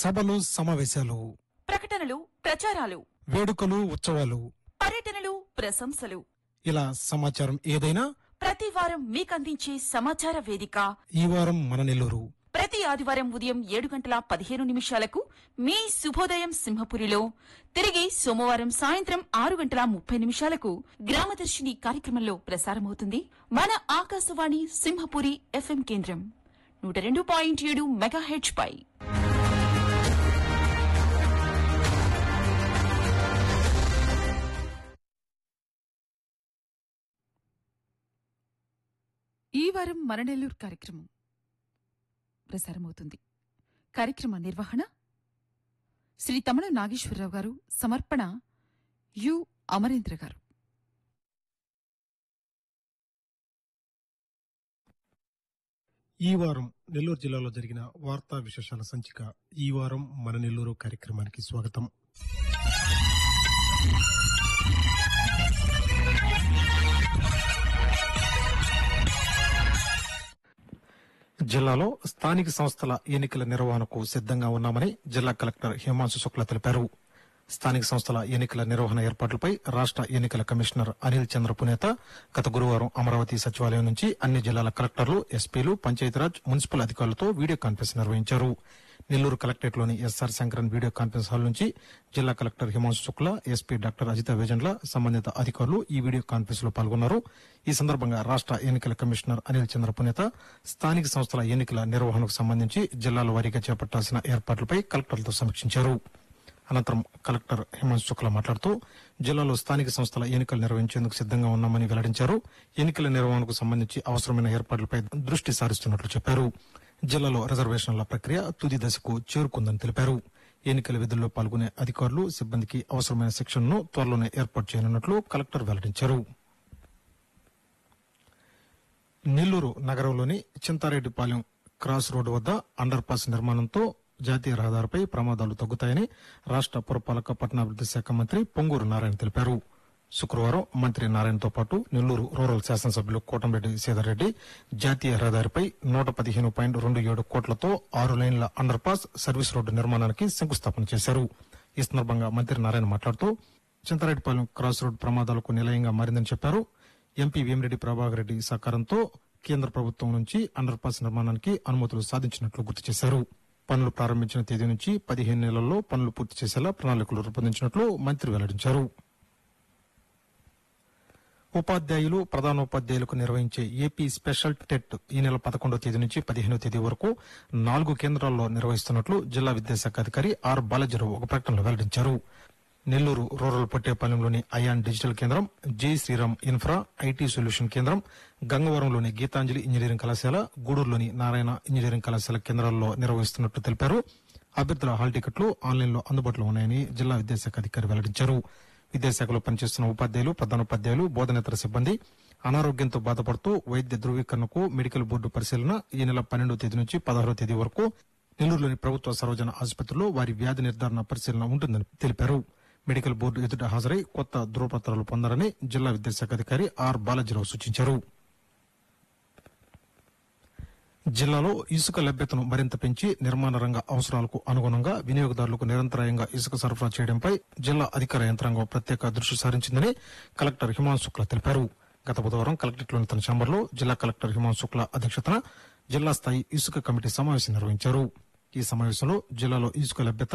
సభలు సమావేశాలు ప్రకటనలు ప్రచారాలు వేడుకలు ఉత్సవాలు పర్యటనలు ప్రశంసలు ఇలా సమాచారం ఏదైనా ప్రతి వారం మీకందించే సమాచార వేదిక ఈ వారం మన నెల్లూరు ప్రతి ఆదివారం ఉదయం ఏడు గంటల పదిహేను నిమిషాలకు మీ శుభోదయం సింహపురిలో తిరిగి సోమవారం సాయంత్రం ఆరు గంటల ముప్పై నిమిషాలకు గ్రామదర్శిని కార్యక్రమంలో ప్రసారమవుతుంది మన ఆకాశవాణి సింహపురి ఎఫ్ఎం కేంద్రం నూట రెండు పాయింట్ ఏడు మెగాహెచ్ పై ఈ వారం మరణెల్లూరు కార్యక్రమం ప్రసారమవుతుంది కార్యక్రమ నిర్వహణ శ్రీ తమణ నాగేశ్వరరావు గారు సమర్పణ యు అమరేంద్ర గారు ఈ వారం నెల్లూరు జిల్లాలో జరిగిన వార్తా విశేషాల సంచిక ఈ వారం మన నెల్లూరు కార్యక్రమానికి స్వాగతం జిల్లాలో స్థానిక సంస్థల ఎన్నికల నిర్వహణకు సిద్ధంగా ఉన్నామని జిల్లా కలెక్టర్ హిమాంశు శుక్ల తెలిపారు స్థానిక సంస్థల ఎన్నికల నిర్వహణ ఏర్పాట్లపై రాష్ట ఎన్నికల కమిషనర్ అనిల్ చంద్ర పునేత గత గురువారం అమరావతి సచివాలయం నుంచి అన్ని జిల్లాల కలెక్టర్లు ఎస్పీలు పంచాయతీరాజ్ మున్సిపల్ అధికారులతో వీడియో కాన్ఫరెన్స్ నిర్వహించారు నెల్లూరు కలెక్టరేట్లోని SR Sankaran video conference hall నుంచి జిల్లా collector Himanshu Shukla SP doctor Ajitha Vejendla సంబంధిత అధికారులు ఈ వీడియో కాన్ఫరెన్స్ లో పాల్గొన్నారు ఈ సందర్భంగా రాష్ట ఎన్నికల కమిషనర్ అనిల్ చంద్ర పునేత స్థానిక సంస్థల ఎన్నికల నిర్వహణకు సంబంధించి జిల్లాల వారీగా చేపట్టాల్సిన ఏర్పాట్లపై కలెక్టర్లతో సమీక్షించారు అనంతరం కలెక్టర్ హిమాంశు శుక్ల మాట్లాడుతూ జిల్లాలో స్థానిక సంస్థల ఎన్నికలు నిర్వహించేందుకు సిద్ధంగా ఉన్నామని వెల్లడించారు ఎన్నికల నిర్వహణకు సంబంధించి అవసరమైన ఏర్పాట్లపై దృష్టి సారిస్తున్నట్లు చెప్పారు జిల్లాలో రిజర్వేషన్ల ప్రక్రియ తుది దశకు చేరుకుందని తెలిపారు ఎన్నికల విధుల్లో పాల్గొనే అధికారులు సిబ్బందికి అవసరమైన శిక్షణను త్వరలోనే ఏర్పాటు చేయనున్నట్లు కలెక్టర్ వెల్లడించారు నెల్లూరు నగరంలోని చింతారెడ్డిపాలెం క్రాస్ రోడ్డు వద్ద అండర్ పాస్ నిర్మాణంతో జాతీయ రహదారిపై ప్రమాదాలు తగ్గుతాయని రాష్ట పురపాలక పట్టణాభివృద్ది శాఖ మంత్రి పొంగూరు నారాయణ తెలిపారు శుక్రవారం మంత్రి నారాయణతో పాటు నెల్లూరు రూరల్ శాసనసభ్యులు కోటంరెడ్డి సీతారెడ్డి జాతీయ రహదారిపై నూట పదిహేను పాయింట్ రెండు ఏడు కోట్లతో ఆరు లైన్ల అండర్ పాస్ సర్వీస్ రోడ్డు నిర్మాణానికి శంకుస్థాపన చేశారు ఈ సందర్భంగా మంత్రి నారాయణ మాట్లాడుతూ చింతారెడ్డిపాలెం క్రాస్ రోడ్ ప్రమాదాలకు నిలయంగా మారిందని చెప్పారు ఎంపీ వేమిరెడ్డి ప్రభాకర్ రెడ్డి సహకారంతో కేంద్ర ప్రభుత్వం నుంచి అండర్ పాస్ నిర్మాణానికి అనుమతులు సాధించినట్లు గుర్తు చేశారు పనులు ప్రారంభించిన తేదీ నుంచి పదిహేను నెలల్లో పనులు పూర్తి చేసేలా ప్రణాళికలు రూపొందించినట్లు మంత్రి వెల్లడించారు ఉపాధ్యాయులు ప్రధానోపాధ్యాయులకు నిర్వహించే ఏపీ స్పెషల్ టెట్ ఈ నెల పదకొండవ తేదీ నుంచి పదిహేనవ తేదీ వరకు నాలుగు కేంద్రాల్లో నిర్వహిస్తున్నట్లు జిల్లా విద్యాశాఖ అధికారి ఆర్ బాలజీరావు ఒక ప్రకటనలో వెల్లడించారు నెల్లూరు రూరల్ పొట్టేపాలెంలోని అయాన్ డిజిటల్ కేంద్రం జై శ్రీరామ్ ఇన్ఫ్రా ఐటీ సొల్యూషన్ కేంద్రం గంగవరంలోని గీతాంజలి ఇంజనీరింగ్ కళాశాల గూడూరులోని నారాయణ ఇంజనీరింగ్ కళాశాల కేంద్రాల్లో నిర్వహిస్తున్నట్లు తెలిపారు అభ్యర్థుల హాల్ టికెట్లు ఆన్లైన్లో అందుబాటులో ఉన్నాయని జిల్లా విద్యాశాఖ అధికారి వెల్లడించారు విద్యాశాఖలో పనిచేస్తున్న ఉపాధ్యాయులు ప్రధానోపాధ్యాయులు బోధనేతర సిబ్బంది అనారోగ్యంతో బాధపడుతూ వైద్య ధృవీకరణకు మెడికల్ బోర్డు పరిశీలన ఈ నెల పన్నెండవ తేదీ నుంచి పదహారవ తేదీ వరకు నెల్లూరులోని ప్రభుత్వ సర్వజన ఆసుపత్రిలో వారి వ్యాధి నిర్ధారణ పరిశీలన ఉంటుందని తెలిపారు మెడికల్ బోర్డు ఎదుట హాజరై కొత్త ధృవపత్రాలు పొందాలని జిల్లా విద్యాశాఖ అధికారి ఆర్ బాలాజీరావు సూచించారు జిల్లాలో ఇసుక లభ్యతను మరింత పెంచి నిర్మాణ రంగ అవసరాలకు అనుగుణంగా వినియోగదారులకు నిరంతరాయంగా ఇసుక సరఫరా చేయడంపై జిల్లా అధికార యంత్రాంగం ప్రత్యేక దృష్టి సారించిందని కలెక్టర్ హిమాంశు శుక్ల తెలిపారు గత బుధవారం కలెక్టరేట్లోని తన ఛాంబర్లో జిల్లా కలెక్టర్ హిమాంశు శుక్ల అధ్యక్షతన జిల్లా స్థాయి ఇసుక కమిటీ సమావేశం నిర్వహించారు ఈ సమావేశంలో జిల్లాలో ఇసుక లభ్యత